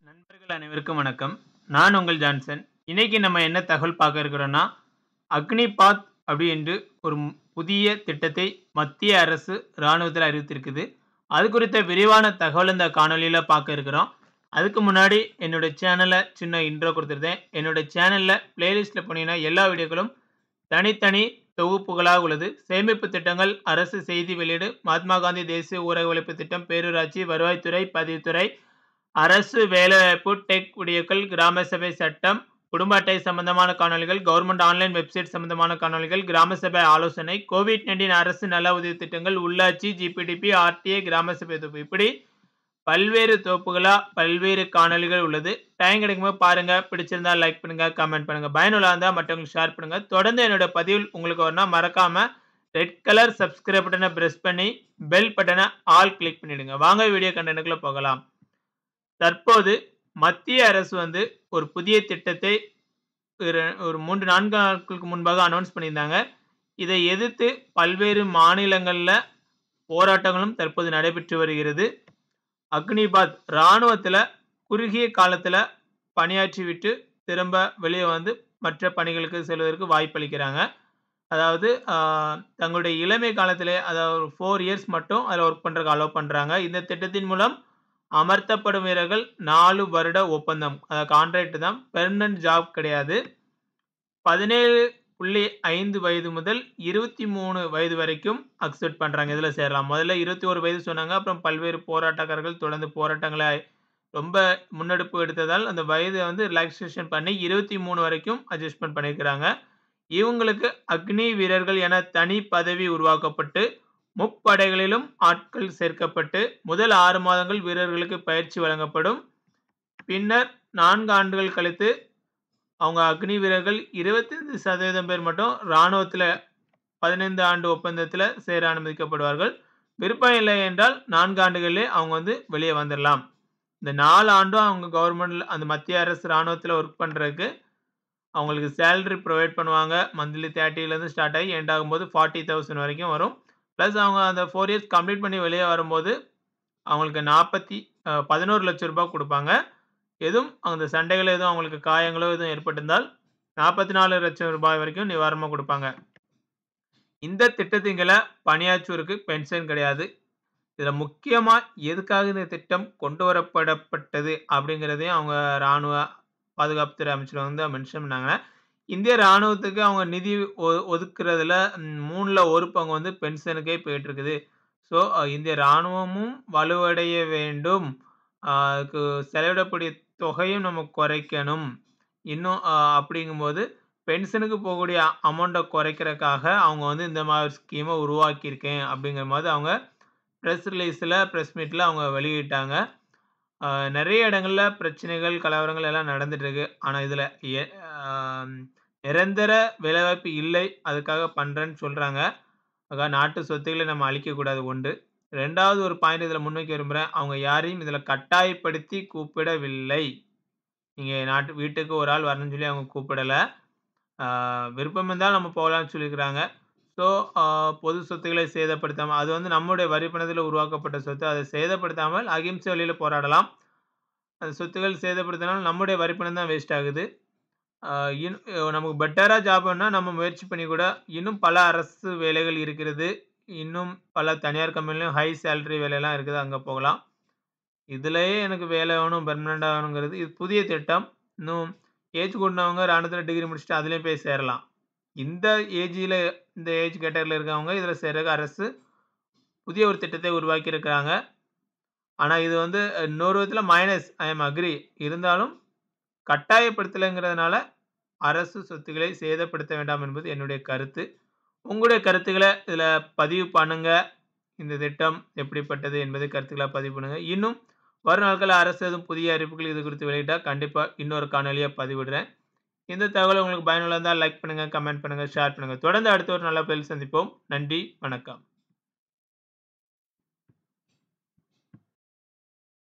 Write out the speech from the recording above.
நண்பர்கள் அனைவருக்கும் வணக்கம் நான் உங்கள் ஜான்சன் இன்னைக்கு நம்ம என்ன தகவல் பார்க்க இருக்கிறோன்னா அக்னி பாத் அப்படி என்று ஒரு மு- புதிய திட்டத்தை மத்திய அரசு இராணுவத்தில் அறிவித்திருக்குது அது குறித்த விரிவான தகவல் இந்த காணொலியில் பார்க்க இருக்கிறோம் அதுக்கு முன்னாடி என்னோட சேனலை சின்ன இன்ட்ரோ கொடுத்துருந்தேன் என்னோட சேனலில் பிளேலிஸ்ட்டில் போனீங்கன்னா எல்லா வீடியோக்களும் தனித்தனி தொகுப்புகளாக உள்ளது சேமிப்பு திட்டங்கள் அரசு செய்தி வெளியீடு மகாத்மா காந்தி தேசிய ஊரக உழைப்பு திட்டம் பேரூராட்சி வருவாய்த்துறை பதிவுத்துறை அரசு வேலைவாய்ப்பு டெக் குடியக்கள் கிராம சபை சட்டம் குடும்ப அட்டை சம்பந்தமான காணொலிகள் கவர்மெண்ட் ஆன்லைன் வெப்சைட் சம்பந்தமான காணொலிகள் கிராம சபை ஆலோசனை கோவிட் நைன்டீன் அரசு நல உதவி திட்டங்கள் உள்ளாட்சி ஜிபிடிபி ஆர்டிஏ கிராம சபை தொகுப்பு இப்படி பல்வேறு தொகுப்புகளா பல்வேறு காணொலிகள் உள்ளது டைம் கிடைக்கும்போது பாருங்க பிடிச்சிருந்தா லைக் பண்ணுங்க கமெண்ட் பண்ணுங்க பயனுள்ளா இருந்தால் மற்றவங்களுக்கு ஷேர் பண்ணுங்க தொடர்ந்து என்னோட பதிவில் உங்களுக்கு வரனா மறக்காம ரெட் கலர் சப்ஸ்கிரைப் பட்டனை பிரஸ் பண்ணி பெல் பட்டனை ஆல் கிளிக் பண்ணிடுங்க வாங்க வீடியோ கண்டென்ட்டுக்குள்ள போகலாம் தற்போது மத்திய அரசு வந்து ஒரு புதிய திட்டத்தை ஒரு ஒரு மூன்று நான்கு நாட்களுக்கு முன்பாக அனௌன்ஸ் பண்ணியிருந்தாங்க இதை எதிர்த்து பல்வேறு மாநிலங்களில் போராட்டங்களும் தற்போது நடைபெற்று வருகிறது அக்னிபாத் இராணுவத்தில் குறுகிய காலத்தில் பணியாற்றி விட்டு திரும்ப வெளியே வந்து மற்ற பணிகளுக்கு செல்வதற்கு வாய்ப்பளிக்கிறாங்க அதாவது ஆஹ், தங்களுடைய இளமை காலத்திலே அதாவது ஒரு ஃபோர் இயர்ஸ் மட்டும் அதில் ஒர்க் பண்ணுறதுக்கு அலோவ் பண்ணுறாங்க இந்த திட்டத்தின் மூலம் அமர்த்தப்படும் வீரர்கள் நாலு வருட ஒப்பந்தம் கான்ட்ராக்ட் தான் பெர்மனன்ட் ஜாப் கிடையாது பதினேழு புள்ளி ஐந்து வயது முதல் இருபத்தி மூணு வயது வரைக்கும் அக்செப்ட் பண்ணுறாங்க இதில் சேரலாம் முதல்ல இருபத்தி ஒரு வயது சொன்னாங்க அப்புறம் பல்வேறு போராட்டக்காரர்கள் தொடர்ந்து போராட்டங்களை ரொம்ப முன்னெடுப்பு எடுத்ததால் அந்த வயதை வந்து ரிலாக்ஸேஷன் பண்ணி இருபத்தி மூணு வரைக்கும் அட்ஜஸ்ட்மெண்ட் பண்ணியிருக்கிறாங்க இவங்களுக்கு அக்னி வீரர்கள் என தனி பதவி உருவாக்கப்பட்டு முப்படைகளிலும் ஆட்கள் சேர்க்கப்பட்டு முதல் ஆறு மாதங்கள் வீரர்களுக்கு பயிற்சி வழங்கப்படும் பின்னர் நான்கு ஆண்டுகள் கழித்து அவங்க அக்னி வீரர்கள் இருபத்தைந்து சதவீதம் பேர் மட்டும் இராணுவத்தில் பதினைந்து ஆண்டு ஒப்பந்தத்தில் சேர அனுமதிக்கப்படுவார்கள் விருப்பம் இல்லை என்றால் நான்கு ஆண்டுகளிலே அவங்க வந்து வெளியே வந்துடலாம் இந்த நாலு ஆண்டும் அவங்க கவர்மெண்ட் அந்த மத்திய அரசு இராணுவத்தில் ஒர்க் பண்ணுறதுக்கு அவங்களுக்கு சேலரி ப்ரொவைட் பண்ணுவாங்க மந்த்லி தேர்ட்டிலேருந்து ஸ்டார்ட் ஆகி எண்ட் ஆகும்போது ஃபார்ட்டி தௌசண்ட் வரைக்கும் வரும் ப்ளஸ் அவங்க அந்த ஃபோர் இயர்ஸ் கம்ப்ளீட் பண்ணி வெளியே வரும்போது அவங்களுக்கு நாற்பத்தி பதினோரு லட்ச ரூபாய் கொடுப்பாங்க எதுவும் அந்த சண்டைகள் எதுவும் அவங்களுக்கு காயங்களோ எதுவும் ஏற்பட்டிருந்தால் நாற்பத்தி நாலு லட்சம் ரூபாய் வரைக்கும் நிவாரணமாக கொடுப்பாங்க இந்த திட்டத்தின்களை பணியாற்றுவோருக்கு பென்ஷன் கிடையாது இதில் முக்கியமாக எதுக்காக இந்த திட்டம் கொண்டு வரப்படப்பட்டது அப்படிங்கிறதையும் அவங்க இராணுவ பாதுகாப்புத்துறை அமைச்சர் வந்து மென்ஷன் பண்ணாங்க இந்திய இராணுவத்துக்கு அவங்க நிதி ஒ- ஒதுக்குறதுல ம், மூணுல ஒரு பங்கு வந்து பென்ஷனுக்கே போயிட்டு இருக்குது ஸோ இந்திய இராணுவமும் வலுவடைய வேண்டும் ஆஹ் அதுக்கு செலவிடக்கூடிய தொகையும் நம்ம குறைக்கணும் இன்னும் ஆஹ் அப்படிங்கும்போது பென்ஷனுக்கு போகக்கூடிய அமௌண்ட்டை குறைக்கிறதுக்காக அவங்க வந்து இந்த மாதிரி ஸ்கீமை உருவாக்கியிருக்கேன் அப்படிங்கிற மாதிரி அவங்க ப்ரெஸ் ரிலீஸில் ப்ரெஸ் மீட்டில் அவங்க வெளியிட்டாங்க ஆஹ் நிறைய இடங்கள்ல பிரச்சனைகள் கலவரங்கள் எல்லாம் நடந்துட்டு இருக்கு ஆனால் இதில் நிரந்தர வேலைவாய்ப்பு இல்லை அதுக்காக பண்ணுறேன்னு சொல்கிறாங்க ஆக நாட்டு சொத்துக்களை நம்ம அழிக்கக்கூடாது ஒன்று ரெண்டாவது ஒரு பாயிண்ட் இதில் முன்வைக்க விரும்புகிறேன் அவங்க யாரையும் இதில் கட்டாயப்படுத்தி கூப்பிடவில்லை நீங்கள் நாட்டு வீட்டுக்கு ஒரு ஆள் வரணும்னு சொல்லி அவங்க கூப்பிடலை விருப்பம் இருந்தால் நம்ம போகலான்னு சொல்லியிருக்கிறாங்க ஸோ பொது சொத்துக்களை சேதப்படுத்தாமல் அது வந்து நம்முடைய வரி பணத்தில் உருவாக்கப்பட்ட சொத்து அதை சேதப்படுத்தாமல் அகிம்சை வழியில் போராடலாம் அந்த சொத்துக்கள் சேதப்படுத்தினாலும் நம்முடைய வரி பணம் தான் வேஸ்ட் ஆகுது ஆஹ் இன்- அஹ் நமக்கு பெட்டராக ஜாப் வேணால் நம்ம முயற்சி பண்ணி கூட இன்னும் பல அரசு வேலைகள் இருக்கிறது இன்னும் பல தனியார் கம்பெனிலையும் ஹை சேலரி வேலையெல்லாம் இருக்குது அங்கே போகலாம் இதுலயே எனக்கு வேலை வேணும் பெர்மனெண்ட்டாக வேணுங்கிறது இது புதிய திட்டம் இன்னும் ஏஜ் கூடினவங்க ராணுவத்தில் டிகிரி முடிச்சுட்டு அதுலேயும் போய் சேரலாம் இந்த ஏஜில் இந்த ஏஜ் கேட்டகரியில் இருக்கவங்க இதில் சேரக்கு அரசு புதிய ஒரு திட்டத்தை உருவாக்கி இருக்கிறாங்க ஆனால் இது வந்து அஹ், இன்னொரு விதத்தில் மைனஸ் ஐ எம் அக்ரி இருந்தாலும் கட்டாயப்படுத்தலைங்கிறதுனால அரசு சொத்துக்களை சேதப்படுத்த வேண்டாம் என்பது என்னுடைய கருத்து உங்களுடைய கருத்துக்களை இதில் பதிவு பண்ணுங்க இந்த திட்டம் எப்படிப்பட்டது என்பதை கருத்துக்களை பதிவு பண்ணுங்க இன்னும் வரும் நாட்களில் அரசு எதுவும் புதிய அறிவிப்புகள் இது குறித்து வெளியிட்டால் கண்டிப்பாக இன்னொரு காணொலியாக பதிவிடுறேன் இந்த தகவல் உங்களுக்கு பயனுள்ள இருந்தால் லைக் பண்ணுங்கள் கமெண்ட் பண்ணுங்கள் ஷேர் பண்ணுங்கள் தொடர்ந்து அடுத்த ஒரு நல்ல பதில் சந்திப்போம் நன்றி வணக்கம்